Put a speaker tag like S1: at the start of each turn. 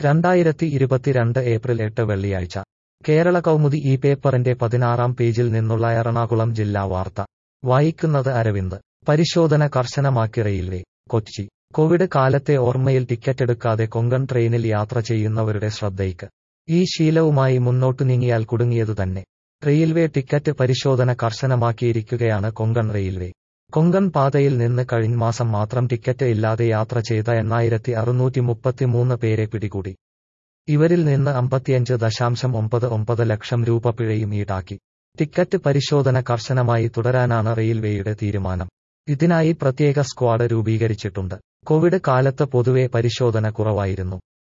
S1: രണ്ടായിരത്തി ഇരുപത്തിരണ്ട് ഏപ്രിൽ എട്ട് വെള്ളിയാഴ്ച കേരള കൗമുദി ഈ പേപ്പറിന്റെ പതിനാറാം പേജിൽ നിന്നുള്ള എറണാകുളം ജില്ലാ വാർത്ത വായിക്കുന്നത് അരവിന്ദ് പരിശോധന കർശനമാക്കി റെയിൽവേ കൊച്ചി കോവിഡ് കാലത്തെ ഓർമ്മയിൽ ടിക്കറ്റെടുക്കാതെ കൊങ്കൺ ട്രെയിനിൽ യാത്ര ചെയ്യുന്നവരുടെ ശ്രദ്ധയ്ക്ക് ഈ ശീലവുമായി മുന്നോട്ടു നീങ്ങിയാൽ കുടുങ്ങിയതു തന്നെ റെയിൽവേ ടിക്കറ്റ് പരിശോധന കർശനമാക്കിയിരിക്കുകയാണ് കൊങ്കൺ റെയിൽവേ കൊങ്കൺ പാതയിൽ നിന്ന് കഴിഞ്ഞ മാസം മാത്രം ടിക്കറ്റ് ഇല്ലാതെ യാത്ര ചെയ്ത എണ്ണായിരത്തി അറുന്നൂറ്റി മുപ്പത്തിമൂന്ന് പേരെ പിടികൂടി ഇവരിൽ നിന്ന് അമ്പത്തിയഞ്ച് ദശാംശം ഒമ്പത് ഒമ്പത് ലക്ഷം രൂപ പിഴയും ഈടാക്കി ടിക്കറ്റ് പരിശോധന കർശനമായി തുടരാനാണ് റെയിൽവേയുടെ തീരുമാനം ഇതിനായി പ്രത്യേക സ്ക്വാഡ് രൂപീകരിച്ചിട്ടുണ്ട് കോവിഡ് കാലത്ത് പൊതുവെ പരിശോധന കുറവായിരുന്നു